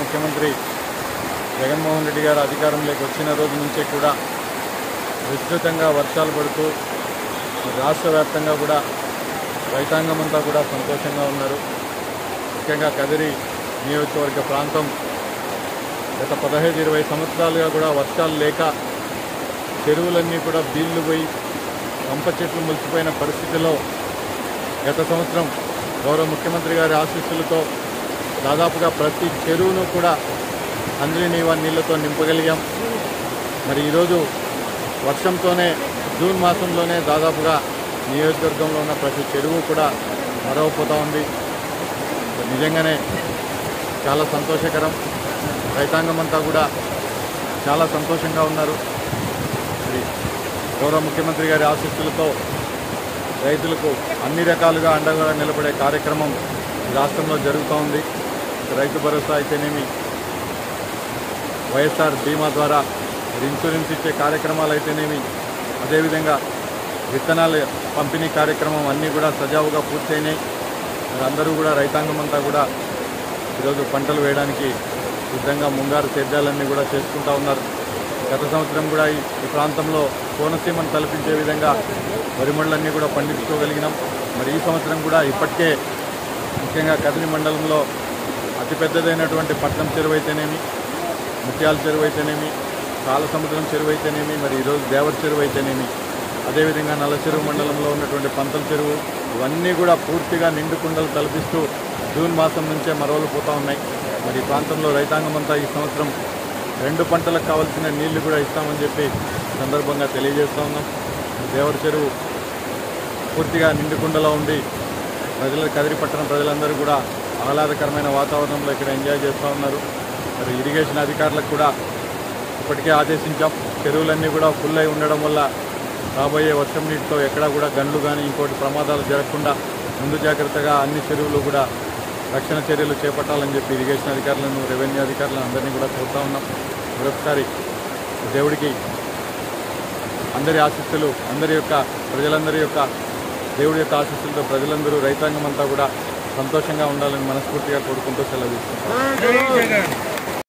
ముఖ్యమంత్రి జగన్మోహన్ రెడ్డి గారు అధికారంలోకి వచ్చిన రోజు నుంచే కూడా విస్తృతంగా వర్షాలు పడుతూ మరి రాష్ట్ర వ్యాప్తంగా కూడా రైతాంగం అంతా కూడా సంతోషంగా ఉన్నారు ముఖ్యంగా కదిరి నియోజకవర్గ ప్రాంతం గత పదహైదు ఇరవై సంవత్సరాలుగా కూడా వర్షాలు లేక చెరువులన్నీ కూడా బీళ్లు పోయి కంప చెట్లు ములిచిపోయిన పరిస్థితిలో గత సంవత్సరం గౌరవ ముఖ్యమంత్రి గారి ఆశీస్సులతో దాదాపుగా ప్రతి చెరువును కూడా అందరి నీవా నీళ్లతో నింపగలిగాం మరి ఈరోజు వర్షంతోనే జూన్ మాసంలోనే దాదాపుగా నియోజకవర్గంలో ఉన్న ప్రతి చెరువు కూడా మరవపోతూ ఉంది నిజంగానే చాలా సంతోషకరం రైతాంగం అంతా కూడా చాలా సంతోషంగా ఉన్నారు మరి గౌరవ ముఖ్యమంత్రి గారి ఆశీస్సులతో రైతులకు అన్ని రకాలుగా అండగా నిలబడే కార్యక్రమం ఈ రాష్ట్రంలో జరుగుతూ ఉంది రైతు భరోసా అయితేనేమి వైఎస్ఆర్ బీమా ద్వారా మరి ఇన్సూరెన్స్ ఇచ్చే కార్యక్రమాలు అయితేనేమి అదేవిధంగా విత్తనాల పంపిణీ కార్యక్రమం అన్నీ కూడా సజావుగా పూర్తయినాయి మరి అందరూ కూడా రైతాంగం అంతా కూడా ఈరోజు పంటలు వేయడానికి సిద్ధంగా ముంగారు సేద్యాలన్నీ కూడా చేసుకుంటా ఉన్నారు గత సంవత్సరం కూడా ఈ ఈ ప్రాంతంలో కోనసీమను తలపించే విధంగా వరిమళ్ళన్నీ కూడా పండించుకోగలిగినాం మరి ఈ సంవత్సరం కూడా ఇప్పటికే ముఖ్యంగా కదిరి మండలంలో అతిపెద్దదైనటువంటి పట్నం చెరువు అయితేనేమి ముత్యాల చెరువు అయితేనేమి కాల సముద్రం చెరువు అయితేనేమి మరి ఈరోజు దేవర చెరువు అయితేనేమి అదేవిధంగా నల్ల చెరువు మండలంలో ఉన్నటువంటి పంతల చెరువు ఇవన్నీ కూడా పూర్తిగా నిండు కుండలు తలపిస్తూ జూన్ మాసం నుంచే మరవలు పోతూ ఉన్నాయి మరి ఈ ప్రాంతంలో రైతాంగం అంతా ఈ సంవత్సరం రెండు పంటలకు కావాల్సిన నీళ్లు కూడా ఇస్తామని చెప్పి సందర్భంగా తెలియజేస్తూ ఉన్నాం దేవర చెరువు పూర్తిగా నిండుకుండలో ఉండి ప్రజల కదిరి పట్టణ ప్రజలందరూ కూడా ఆహ్లాదకరమైన వాతావరణంలో ఇక్కడ ఎంజాయ్ చేస్తూ ఉన్నారు మరి ఇరిగేషన్ అధికారులకు కూడా ఇప్పటికే ఆదేశించాం చెరువులన్నీ కూడా ఫుల్ అయి ఉండడం వల్ల రాబోయే వర్షం నీటితో ఎక్కడా కూడా గండ్లు కానీ ఇంకోటి ప్రమాదాలు జరగకుండా ముందు జాగ్రత్తగా అన్ని చెరువులు కూడా రక్షణ చర్యలు చేపట్టాలని చెప్పి ఇరిగేషన్ అధికారులను రెవెన్యూ అధికారులను అందరినీ కూడా కోరుతా ఉన్నాం మరొకసారి దేవుడికి అందరి ఆశీస్సులు అందరి యొక్క ప్రజలందరి యొక్క దేవుడి యొక్క ఆశీస్సులతో ప్రజలందరూ రైతాంగం అంతా కూడా సంతోషంగా ఉండాలని మనస్ఫూర్తిగా కోరుకుంటూ సెలవు తీసుకుంటాం